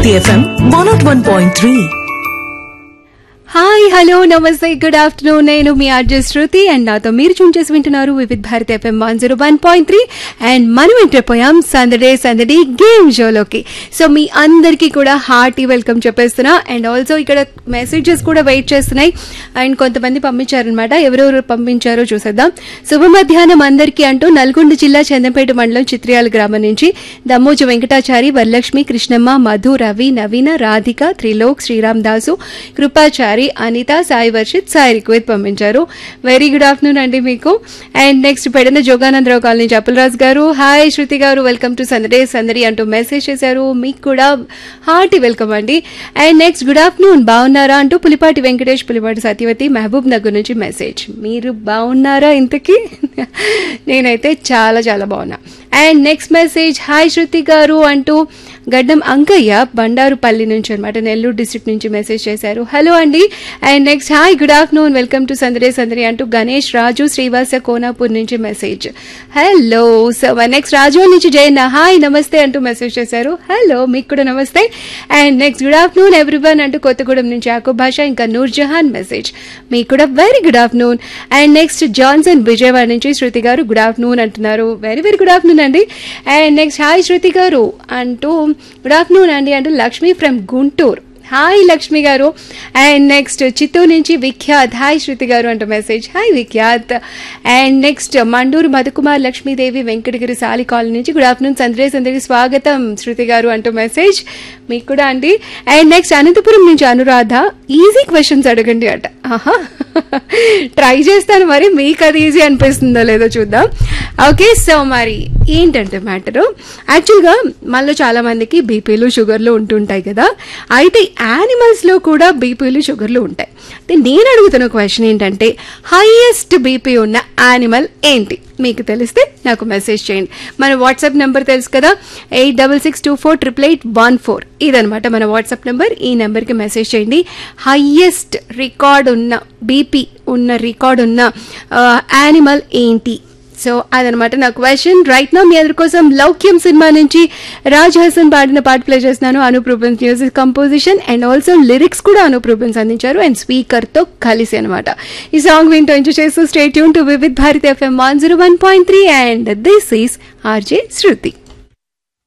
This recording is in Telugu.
Hiti FM 101.3. హాయ్ హలో నమస్తే గుడ్ ఆఫ్టర్నూన్ నేను మీ ఆర్జే శృతి అండ్ నాతో మీరు చూన్ చేసి వింటున్నారు Vividh Bharat FM one zero one point three and మనం ఎంటర్పోయాం సందడే సందడి గేమ్ షోలోకి సో మీ అందరికీ కూడా హార్టీ వెల్కమ్ చెప్పేస్తున్నా అండ్ ఆల్సో ఇక్కడ మెసేజెస్ కూడా వెయిట్ చేస్తున్నాయి అండ్ కొంతమంది పంపించారనమాట ఎవరెవరు పంపించారో చూసేద్దాం శుభ మధ్యాహ్నం అందరికీ అంటూ నల్గొండ జిల్లా చందంపేట మండలం చిత్రియాల గ్రామం నుంచి దమ్మోజు వెంకటాచారి వరలక్ష్మి కృష్ణమ్మ మధు రవి నవీన రాధిక త్రిలోక్ శ్రీరామ్ దాసు కృపాచారి అనిత సాయి వర్షిత్ సాయి రిక్వేత్ పంపించారు వెరీ గుడ్ ఆఫ్టర్నూన్ అండి మీకు అండ్ నెక్స్ట్ పెడిన జోగానందరావు కాలనీ చప్పలరాజు గారు హాయ్ శృతి గారు వెల్కమ్ టు సందడే సందడి అంటూ మెసేజ్ చేశారు మీకు కూడా హార్టీ వెల్కమ్ అండి అండ్ నెక్స్ట్ గుడ్ ఆఫ్టర్నూన్ బాగున్నారా అంటూ పులిపాటి వెంకటేష్ పులిపాటి సత్యవతి మహబూబ్ నగర్ నుంచి మెసేజ్ మీరు బాగున్నారా ఇంతకీ నేనైతే చాలా చాలా బాగున్నా and next message hi Shruti garu అంటూ గడ్డం అంకయ్య బండారుపల్లి నుంచి అనమాట నెల్లూరు డిస్ట్రిక్ట్ నుంచి మెసేజ్ చేశారు హలో అండి and next hi good afternoon welcome to సందరే సందరి అంటూ గణేష్ రాజు శ్రీవాస కోనాపూర్ నుంచి message hello so next Raju నుంచి జయన్న హాయ్ నమస్తే అంటూ మెసేజ్ చేశారు హలో మీకు కూడా నమస్తే and next good afternoon everyone అంటూ కొత్తగూడెం నుంచి యాకూబ్ భాష ఇంకా నూర్ జహాన్ మెసేజ్ మీకు కూడా very good afternoon and next Johnson Vijayawada నుంచి శృతి గారు గుడ్ ఆఫ్టర్నూన్ అంటున్నారు వెరీ వెరీ గుడ్ ఆఫ్టర్నూన్ అండి and next hi Shruti garu అంటూ గుడ్ ఆఫ్టర్నూన్ అండి అంటూ Lakshmi from Guntur hi Lakshmi garu and next Chittoor నుంచి విఖ్యాత్ హాయ్ శృతి గారు అంటూ message hi Vikhyat and next Manduru Madhukumar Lakshmidevi Venkatagiri Sali colony నుంచి గుడ్ ఆఫ్టర్నూన్ సంద్రే సందరికి స్వాగతం శృతి గారు అంటూ మెసేజ్ మీకు కూడా అండి అండ్ నెక్స్ట్ అనంతపురం నుంచి అనురాధ ఈజీ క్వశ్చన్స్ అడగండి అట ఆహా ట్రై చేస్తాను మరి మీకు అది ఈజీ అనిపిస్తుందో లేదో చూద్దాం ఓకే సో మరి ఏంటంటే మ్యాటరు యాక్చువల్గా మనలో చాలా మందికి బీపీలు షుగర్లు ఉంటుంటాయి కదా అయితే యానిమల్స్లో కూడా బీపీలు షుగర్లు ఉంటాయి అయితే నేను అడుగుతున్న క్వశ్చన్ ఏంటంటే హైయెస్ట్ బీపీ ఉన్న యానిమల్ ఏంటి మీకు తెలిస్తే నాకు మెసేజ్ చేయండి మన వాట్సాప్ నెంబర్ తెలుసు కదా eight double six two four triple eight one four ఇదనమాట మన వాట్సాప్ నెంబర్ ఈ నెంబర్కి మెసేజ్ చేయండి హయ్యెస్ట్ రికార్డ్ ఉన్న బీపీ ఉన్న రికార్డ్ ఉన్న యానిమల్ ఏంటి సో అదనమాట నా క్వశ్చన్ రైట్ నా మీ అందరి కోసం లౌక్యం సినిమా నుంచి రాజ్ హసన్ పాడిన పాట ప్లే చేస్తున్నాను Anup Rubens music composition and also lyrics కూడా అనూప్ రూబెన్స్ అందించారు అండ్ స్పీకర్ తో కలిసి అనమాట ఈ సాంగ్ వింటూ ఎంజాయ్ చేస్తూ స్టేట్ యూన్ to Vividh Bharat FM one zero one point three and this is RJ Shruti